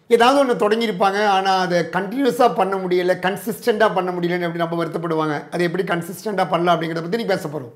ஏதாவது ஒன்று தொடங்கியிருப்பாங்க ஆனால் அதை கண்டினியூஸாக பண்ண முடியல கன்சிஸ்டண்ட்டாக பண்ண முடியலன்னு அப்படி நம்ம வருத்தப்படுவாங்க அதை எப்படி கன்சிஸ்டண்ட்டாக பண்ணலாம் அப்படிங்கிறத பற்றி நீ பேச போகிறோம்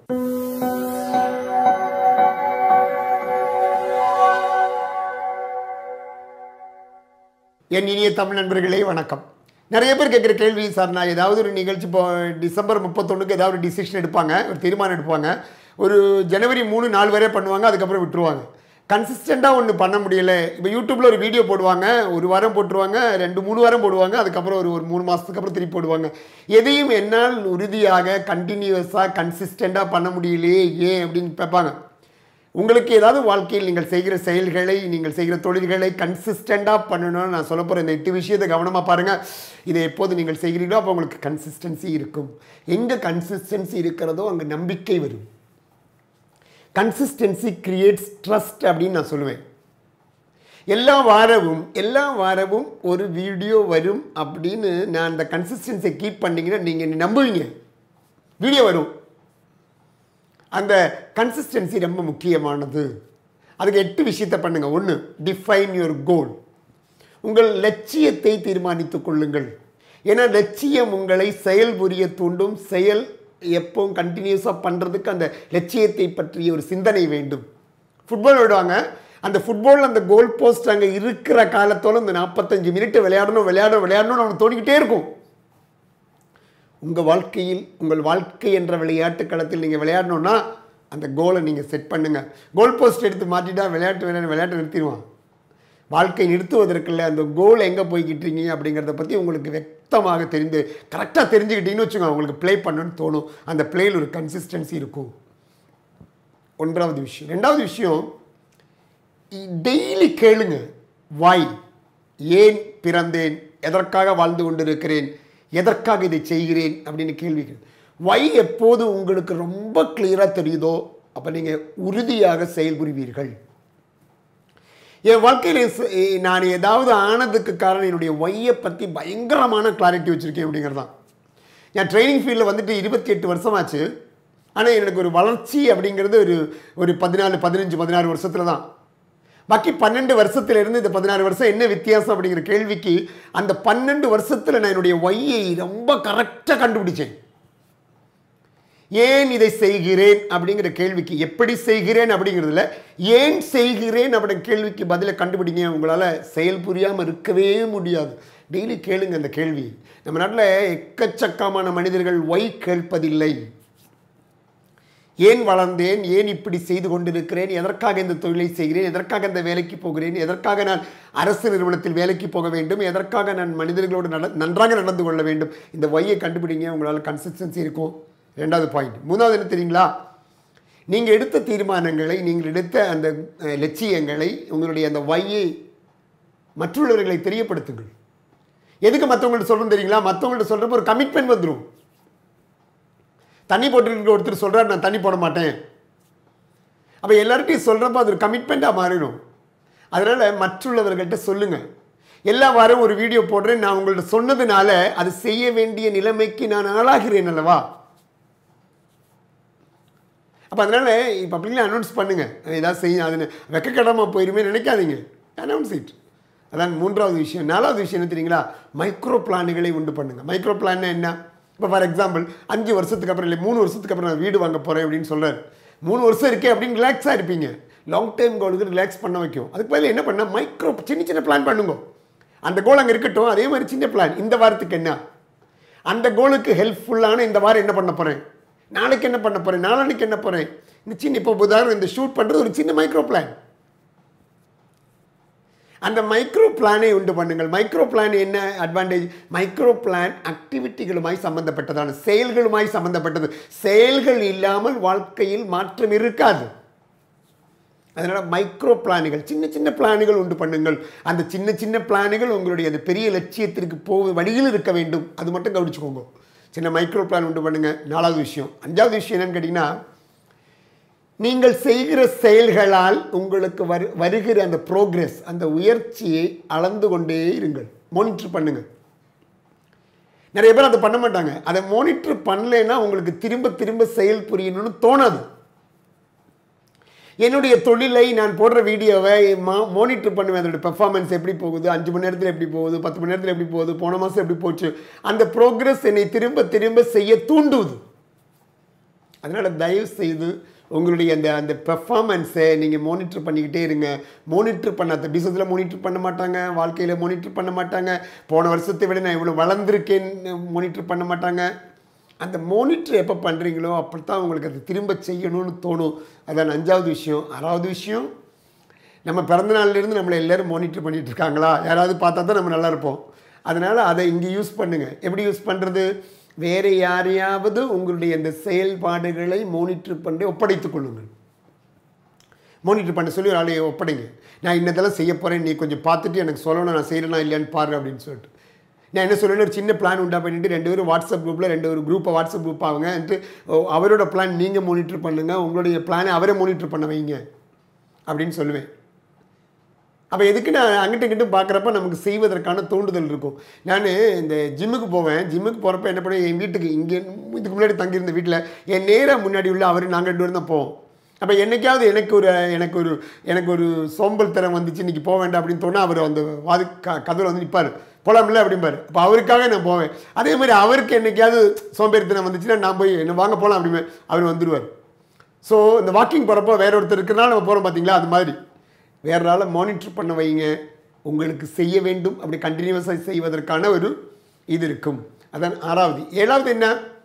என் இனிய தமிழ் நண்பர்களே வணக்கம் நிறைய பேர் கேட்குற கேள்வி சார் நான் ஏதாவது ஒரு நிகழ்ச்சி இப்போ டிசம்பர் முப்பத்தொன்றுக்கு ஏதாவது ஒரு டிசிஷன் எடுப்பாங்க ஒரு தீர்மானம் எடுப்பாங்க ஒரு ஜனவரி மூணு நாலு வரை பண்ணுவாங்க அதுக்கப்புறம் விட்டுருவாங்க கன்சிஸ்டண்ட்டாக ஒன்று பண்ண முடியல இப்போ யூடியூப்பில் ஒரு வீடியோ போடுவாங்க ஒரு வாரம் போட்டுருவாங்க ரெண்டு மூணு வாரம் போடுவாங்க அதுக்கப்புறம் ஒரு ஒரு மூணு மாதத்துக்கு அப்புறம் திருப்பி போடுவாங்க எதையும் என்னால் உறுதியாக கண்டினியூஸாக கன்சிஸ்டண்ட்டாக பண்ண முடியலையே ஏன் அப்படின்னு கேட்பாங்க உங்களுக்கு ஏதாவது வாழ்க்கையில் நீங்கள் செய்கிற செயல்களை நீங்கள் செய்கிற தொழில்களை கன்சிஸ்டண்ட்டாக பண்ணணும்னு நான் சொல்ல போகிறேன் இந்த எட்டு விஷயத்தை கவனமாக பாருங்கள் இதை எப்போது நீங்கள் செய்கிறீங்களோ அப்போ உங்களுக்கு கன்சிஸ்டன்சி இருக்கும் எங்கே கன்சிஸ்டன்சி இருக்கிறதோ அங்கே நம்பிக்கை வரும் கன்சிஸ்டன்சி கிரியேட்ஸ் ட்ரஸ்ட் அப்படின்னு நான் சொல்லுவேன் எல்லா வாரமும் எல்லா வாரமும் ஒரு வீடியோ வரும் அப்படின்னு நான் அந்த கன்சிஸ்டன்சியை கீப் பண்ணிங்கன்னா நீங்கள் நம்புவீங்க வீடியோ வரும் அந்த கன்சிஸ்டன்சி ரொம்ப முக்கியமானது அதுக்கு எட்டு விஷயத்தை பண்ணுங்க ஒன்று டிஃபைன் யுவர் கோல் உங்கள் லட்சியத்தை தீர்மானித்துக் கொள்ளுங்கள் ஏன்னா லட்சியம் உங்களை செயல் புரிய தூண்டும் செயல் எப்பவும் கண்டினியூஸாக பண்ணுறதுக்கு அந்த லட்சியத்தை பற்றிய ஒரு சிந்தனை வேண்டும் ஃபுட்பால் விடுவாங்க அந்த ஃபுட்பால் அந்த கோல் போஸ்ட் அங்கே இருக்கிற காலத்தோட இந்த நாற்பத்தஞ்சு மினிட் விளையாடணும் விளையாடணும் விளையாடணும்னு அவனுக்கு தோணிக்கிட்டே இருக்கும் உங்கள் வாழ்க்கையில் உங்கள் வாழ்க்கை என்ற விளையாட்டு களத்தில் நீங்கள் விளையாடணுன்னா அந்த கோலை நீங்கள் செட் பண்ணுங்கள் கோல் போஸ்ட் எடுத்து மாட்டிட்டா விளையாட்டு விளையாட விளையாட்டு நிறுத்திடுவான் வாழ்க்கை நிறுத்துவதற்குள்ள அந்த கோல் எங்கே போய்கிட்டீங்க அப்படிங்கிறத பற்றி உங்களுக்கு வெக்தமாக தெரிந்து கரெக்டாக தெரிஞ்சுக்கிட்டீங்கன்னு வச்சுக்கோங்க உங்களுக்கு ப்ளே பண்ணணும்னு தோணும் அந்த பிளேயில் ஒரு கன்சிஸ்டன்சி இருக்கும் ஒன்றாவது விஷயம் ரெண்டாவது விஷயம் டெய்லி கேளுங்க வாய் ஏன் பிறந்தேன் எதற்காக வாழ்ந்து கொண்டிருக்கிறேன் எதற்காக இதை செய்கிறேன் அப்படின்னு கேள்விகள் வை எப்போது உங்களுக்கு ரொம்ப கிளியராக தெரியுதோ அப்போ நீங்கள் உறுதியாக செயல்புரிவீர்கள் என் வாழ்க்கையில் நான் ஏதாவது ஆனதுக்கு காரணம் என்னுடைய ஒய்யை பற்றி பயங்கரமான கிளாரிட்டி வச்சுருக்கேன் அப்படிங்கிறதான் நான் ட்ரைனிங் ஃபீல்டில் வந்துட்டு இருபத்தி எட்டு வருஷமாச்சு ஆனால் எனக்கு ஒரு வளர்ச்சி அப்படிங்கிறது ஒரு ஒரு பதினாலு பதினஞ்சு பதினாறு வருஷத்தில் தான் பாக்கி பன்னெண்டு வருஷத்துலேருந்து இந்த பதினாறு வருஷம் என்ன வித்தியாசம் அப்படிங்கிற கேள்விக்கு அந்த பன்னெண்டு வருஷத்தில் நான் என்னுடைய ஒய்யை ரொம்ப கரெக்டாக கண்டுபிடிச்சேன் ஏன் இதை செய்கிறேன் அப்படிங்கிற கேள்விக்கு எப்படி செய்கிறேன் அப்படிங்கிறதுல ஏன் செய்கிறேன் அப்படிங்கிற கேள்விக்கு பதிலை கண்டுபிடிங்க உங்களால் செயல் புரியாமல் இருக்கவே முடியாது டெய்லி கேளுங்க அந்த கேள்வி நம்ம நாட்டில் எக்கச்சக்கமான மனிதர்கள் ஒய் கேட்பதில்லை ஏன் வளர்ந்தேன் ஏன் இப்படி செய்து கொண்டிருக்கிறேன் எதற்காக இந்த தொழிலை செய்கிறேன் எதற்காக இந்த வேலைக்கு போகிறேன் எதற்காக நான் அரசு நிறுவனத்தில் வேலைக்கு போக வேண்டும் எதற்காக நான் மனிதர்களோடு நட நன்றாக நடந்து கொள்ள வேண்டும் இந்த ஒய்யை கண்டுபிடிங்க உங்களால் கன்சிஸ்டன்சி இருக்கும் ரெண்டாவது பாயிண்ட் மூணாவது என்ன தெரியுங்களா நீங்கள் எடுத்த தீர்மானங்களை நீங்கள் எடுத்த அந்த அஹ், லட்சியங்களை உங்களுடைய அந்த ஒய்யை மற்றவர்களை தெரியப்படுத்துங்கள் எதுக்கு மற்றவங்கள்ட்ட சொல்லணும் தெரியுங்களா மற்றவங்கள்ட்ட சொல்கிறப்ப ஒரு கமிட்மெண்ட் வந்துடும் தண்ணி போட்டுருக்க ஒருத்தர் சொல்கிறார் நான் தண்ணி போட மாட்டேன் அப்போ எல்லார்ட்டையும் சொல்கிறப்ப அது ஒரு கமிட்மெண்ட்டாக மாறிடும் அதனால் மற்றுள்ளவர்கள்ட்ட சொல்லுங்கள் எல்லா வாரம் ஒரு வீடியோ போடுறேன் நான் உங்கள்ட்ட சொன்னதுனால அது செய்ய வேண்டிய நிலைமைக்கு நான் ஆளாகிறேன் அல்லவா அப்போ அதனால் இப்போ அப்படிங்களா அனௌன்ஸ் பண்ணுங்கள் ஏதாவது செய்ய அது வெக்கக்கடமாக போயிருமே நினைக்காதீங்க அனௌன்ஸ் இட் அதான் மூன்றாவது விஷயம் நாலாவது விஷயம் என்ன தெரியுங்களா மைக்ரோ பிளானுகளை உண்டு பண்ணுங்கள் மைக்ரோ பிளான் என்ன இப்போ ஃபார் எக்ஸாம்பிள் அஞ்சு வருஷத்துக்கு அப்புறம் இல்லை மூணு வருஷத்துக்கு அப்புறம் நான் வீடு வாங்க போகிறேன் அப்படின்னு சொல்கிறார் மூணு வருஷம் இருக்கே அப்படின்னு ரிலாக்ஸாக இருப்பீங்க லாங் டைம் கோலுக்கு ரிலாக்ஸ் பண்ண வைக்கும் அதுக்கு பதில் என்ன பண்ணால் மைக்ரோ சின்ன சின்ன பிளான் பண்ணுங்க அந்த கோல் அங்கே இருக்கட்டும் அதே மாதிரி சின்ன பிளான் இந்த வாரத்துக்கு என்ன அந்த கோலுக்கு ஹெல்ப்ஃபுல்லான இந்த வாரம் என்ன பண்ண போகிறேன் நாளைக்கு என்ன பண்ண போகிறேன் நாளானைக்கு என்ன போகிறேன் இந்த சின்ன இப்போ உதாரணம் இந்த ஷூட் பண்ணுறது ஒரு சின்ன மைக்ரோ பிளான் அந்த மைக்ரோ பிளானை உண்டு பண்ணுங்கள் மைக்ரோ பிளான் என்ன அட்வான்டேஜ் மைக்ரோ பிளான் ஆக்டிவிட்டிகளுமாய் சம்பந்தப்பட்டதான செயல்களுமாய் சம்பந்தப்பட்டது செயல்கள் இல்லாமல் வாழ்க்கையில் மாற்றம் இருக்காது அதனால் மைக்ரோ பிளானுகள் சின்ன சின்ன பிளானுகள் உண்டு பண்ணுங்கள் அந்த சின்ன சின்ன பிளானுகள் உங்களுடைய அந்த பெரிய லட்சியத்திற்கு போக வழியில் இருக்க வேண்டும் அது மட்டும் கவனிச்சுக்கோங்க சின்ன மைக்ரோ பிளான் உண்டு பண்ணுங்க நாலாவது விஷயம் அஞ்சாவது விஷயம் என்னன்னு கேட்டிங்கன்னா நீங்கள் செய்கிற செயல்களால் உங்களுக்கு வரு வருகிற அந்த ப்ரோக்ரஸ் அந்த உயர்ச்சியை அளந்து கொண்டே இருங்கள் மானிட்டர் பண்ணுங்கள் நிறைய பேர் அதை பண்ண மாட்டாங்க அதை மானிட்டர் பண்ணலைன்னா உங்களுக்கு திரும்ப திரும்ப செயல் புரியணும்னு தோணாது என்னுடைய தொழிலை நான் போடுற வீடியோவை மானிட்டர் பண்ணுவேன் அதோட பெர்ஃபார்மன்ஸ் எப்படி போகுது அஞ்சு மணி நேரத்தில் எப்படி போகுது பத்து மணி நேரத்தில் எப்படி போகுது போன மாதம் எப்படி போச்சு அந்த ப்ரோக்ரஸ் என்னை திரும்ப திரும்ப செய்ய தூண்டுவது அதனால் தயவு செய்து உங்களுடைய அந்த அந்த பெர்ஃபார்மன்ஸை நீங்கள் மானிட்டர் பண்ணிக்கிட்டே இருங்க மானிட்டர் பண்ணாத பிஸ்னஸில் மானிட்டர் பண்ண மாட்டாங்க வாழ்க்கையில் மானிட்டர் பண்ண மாட்டாங்க போன வருஷத்தை விட நான் இவ்வளோ வளர்ந்துருக்கேன்னு மானிட்டர் பண்ண மாட்டாங்க அந்த மானிட்டர் எப்போ பண்ணுறீங்களோ அப்படி தான் உங்களுக்கு அது திரும்ப செய்யணும்னு தோணும் அதான் அஞ்சாவது விஷயம் ஆறாவது விஷயம் நம்ம பிறந்த நாள்லேருந்து நம்மளை எல்லோரும் மானிட்டர் பண்ணிகிட்டு இருக்காங்களா யாராவது பார்த்தா தான் நம்ம நல்லா இருப்போம் அதனால் அதை இங்கே யூஸ் பண்ணுங்கள் எப்படி யூஸ் பண்ணுறது வேறு யாரையாவது உங்களுடைய இந்த செயல்பாடுகளை மானிட்டர் பண்ணி ஒப்படைத்துக் கொள்ளுங்கள் மானிட்டர் பண்ண சொல்லி ஒரு ஆளையை ஒப்படைங்க நான் இன்னதெல்லாம் செய்ய போகிறேன் நீ கொஞ்சம் பார்த்துட்டு எனக்கு சொல்லணும் நான் செய்கிறேனா இல்லையான்னு பாரு அப்படின்னு சொல்லிட்டு நான் என்ன சொல்லுவேன் ஒரு சின்ன பிளான் உண்டா பண்ணிட்டு ரெண்டு பேரும் வாட்ஸ்அப் குரூப்பில் ரெண்டு ஒரு குரூப்பை வாட்ஸ்அப் குரூப் ஆகுங்க அவரோட பிளான் நீங்கள் மானிட்டர் பண்ணுங்கள் உங்களுடைய பிளானை அவரை மானிட்டர் பண்ண வைங்க அப்படின்னு சொல்லுவேன் அப்போ எதுக்கு நான் அங்கிட்ட இங்கிட்ட பார்க்குறப்ப நமக்கு செய்வதற்கான தூண்டுதல் இருக்கும் நான் இந்த ஜிம்முக்கு போவேன் ஜிம்முக்கு போகிறப்ப என்ன பண்ணுவேன் என் வீட்டுக்கு இங்கே இதுக்கு முன்னாடி தங்கியிருந்த வீட்டில் என் நேராக முன்னாடி உள்ள அவர் நாங்கள் ரெண்டு பேரும் தான் போவோம் அப்போ என்னைக்காவது எனக்கு ஒரு எனக்கு ஒரு எனக்கு ஒரு சோம்பல் தரம் வந்துச்சு இன்றைக்கி போக வேண்டாம் அப்படின்னு தோணா அவர் அந்த வாது க கதவில் வந்து நிற்பார் போலாம்ல அப்படிம்பார் அப்போ அவருக்காக நான் போவேன் அதே மாதிரி அவருக்கு என்னைக்காவது சோம்பேறித்தனம் வந்துச்சுன்னா நான் போய் என்ன வாங்க போகலாம் அப்படிமே அவர் வந்துடுவார் ஸோ இந்த வாக்கிங் போகிறப்போ வேற ஒருத்தர் இருக்கிறனால நம்ம போகிறோம் பார்த்தீங்களா அது மாதிரி வேற ஆளை மானிட்டர் பண்ண வைங்க உங்களுக்கு செய்ய வேண்டும் அப்படி கண்டினியூஸாக செய்வதற்கான ஒரு இது இருக்கும் அதான் ஆறாவது ஏழாவது என்ன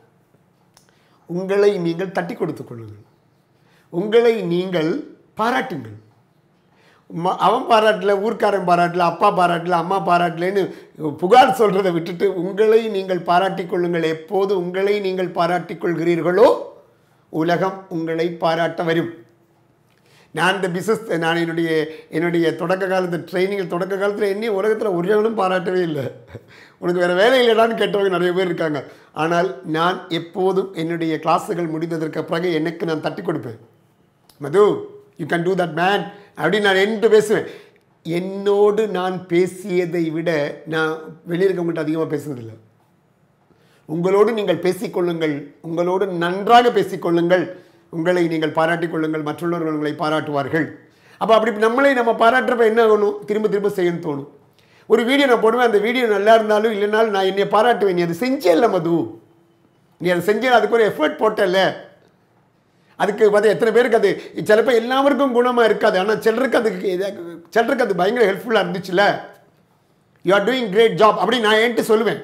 உங்களை நீங்கள் தட்டி கொடுத்துக் கொள்ளுங்கள் உங்களை நீங்கள் பாராட்டுங்கள் ம- அவன் பாராட்டல ஊர்க்காரன் பாராட்டல அப்பா பாராட்டல அம்மா பாராட்டலன்னு புகார் சொல்கிறத விட்டுட்டு உங்களை நீங்கள் பாராட்டிக் கொள்ளுங்கள் எப்போது உங்களை நீங்கள் பாராட்டிக் கொள்கிறீர்களோ உலகம் உங்களை பாராட்ட வரும் நான் இந்த பிஸ்னஸ் நான் என்னுடைய என்னுடைய தொடக்க காலத்து ட்ரைனிங் தொடக்க காலத்தில் என்னையும் உலகத்தில் ஒருவனும் பாராட்டவே இல்லை உனக்கு வேறு வேலை இல்லைடான்னு கேட்டவங்க நிறைய பேர் இருக்காங்க ஆனால் நான் எப்போதும் என்னுடைய கிளாஸுகள் முடிந்ததற்கு பிறகு எனக்கு நான் தட்டி கொடுப்பேன் Madhu you can do that man அப்படின்னு நான் என்று பேசுவேன் என்னோடு நான் பேசியதை விட நான் வெளியே இருக்கவங்கள்ட்ட அதிகமாக பேசுனதில்லை உங்களோடு நீங்கள் பேசிக்கொள்ளுங்கள் உங்களோடு நன்றாக பேசிக்கொள்ளுங்கள் உங்களை நீங்கள் பாராட்டிக் கொள்ளுங்கள் மற்றுள்ளவர்கள் உங்களை பாராட்டுவார்கள் அப்போ அப்படி நம்மளை நம்ம பாராட்டுறப்ப என்ன ஆகணும் திரும்ப திரும்ப செய்யணும்னு தோணும் ஒரு வீடியோ நான் போடுவேன் அந்த வீடியோ நல்லா இருந்தாலும் இல்லைனாலும் நான் என்னை பாராட்டுவேன் நீ அதை செஞ்சே இல்லை மது நீ அதை செஞ்சே அதுக்கு ஒரு எஃபர்ட் போட்டல அதுக்கு பார்த்து எத்தனை பேருக்கு அது சிலப்போ எல்லாருக்கும் குணமாக இருக்காது ஆனால் சிலருக்கு அதுக்கு இது- சிலருக்கு அது பயங்கர ஹெல்ப்ஃபுல்லாக இருந்துச்சுல்ல you are doing great job அப்படி நான் என்கிட்ட சொல்லுவேன்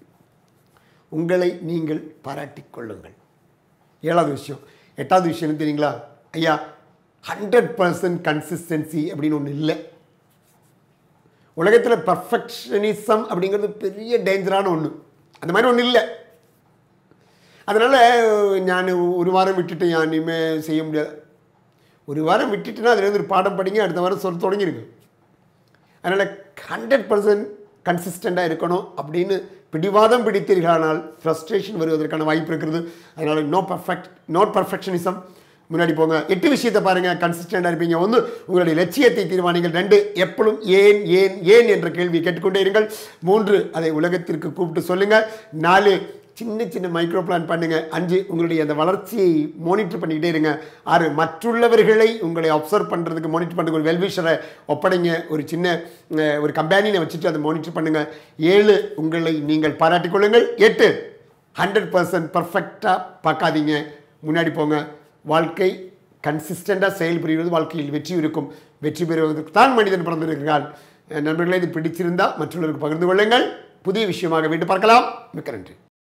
உங்களை நீங்கள் பாராட்டிக் கொள்ளுங்கள் ஏழாவது விஷயம் எட்டாவது விஷயம் என்ன தெரியுங்களா ஐயா ஹண்ட்ரட் பர்சன்ட் கன்சிஸ்டன்சி அப்படின்னு ஒன்று இல்லை உலகத்தில் பர்ஃபெக்ஷனிசம் அப்படிங்கிறது பெரிய டேஞ்சரான ஒன்று அந்த மாதிரி ஒன்று இல்லை அதனால் நான் ஒரு வாரம் விட்டுட்டு நான் இனிமேல் செய்ய முடியாது ஒரு வாரம் விட்டுட்டுனா அதுலேருந்து ஒரு பாடம் படிங்க அடுத்த வாரம் சொல்ல தொடங்கிருங்க அதனால் ஹண்ட்ரட் பர்சன்ட் கன்சிஸ்டண்ட்டாக இருக்கணும் அப்படின்னு பிடிவாதம் பிடித்தீர்களானால் ஃப்ரஸ்ட்ரேஷன் வருவதற்கான வாய்ப்பு இருக்கிறது அதனால் நோ பர்ஃபெக்ட் நோட் பர்ஃபெக்ஷனிசம் முன்னாடி போங்க எட்டு விஷயத்தை பாருங்கள் கன்சிஸ்டண்டாக இருப்பீங்க ஒன்று உங்களுடைய லட்சியத்தை தீர்மானிங்கள் ரெண்டு எப்பொழுதும் ஏன் ஏன் ஏன் என்ற கேள்வி கேட்டுக்கொண்டே இருங்கள் மூன்று அதை உலகத்திற்கு கூப்பிட்டு சொல்லுங்கள் நாலு சின்ன சின்ன மைக்ரோ பிளான் பண்ணுங்க அஞ்சு உங்களுடைய அந்த வளர்ச்சியை மானிட்டர் பண்ணிக்கிட்டே இருங்க ஆறு மற்றுள்ளவர்களை உங்களை அப்சர்வ் பண்ணுறதுக்கு மானிட்டர் பண்ணுங்க ஒரு வெல்விஷரை ஒப்படைங்க ஒரு சின்ன அஹ், ஒரு கம்பேனியனை வச்சுட்டு அதை மானிட்டர் பண்ணுங்க ஏழு உங்களை நீங்கள் பாராட்டிக் கொள்ளுங்கள் எட்டு ஹண்ட்ரட் பர்சன்ட் பர்ஃபெக்டாக பார்க்காதீங்க முன்னாடி போங்க வாழ்க்கை கன்சிஸ்டண்ட்டாக செயல்புரிவது வாழ்க்கையில் வெற்றி இருக்கும் வெற்றி பெறுவதற்கு தான் மனிதன் பிறந்திருக்கிறான் அஹ், நண்பர்களே இது பிடிச்சிருந்தா மற்றவர்களுக்கு பகிர்ந்து கொள்ளுங்கள் புதிய விஷயமாக மீண்டும் பார்க்கலாம் மிக்க நன்றி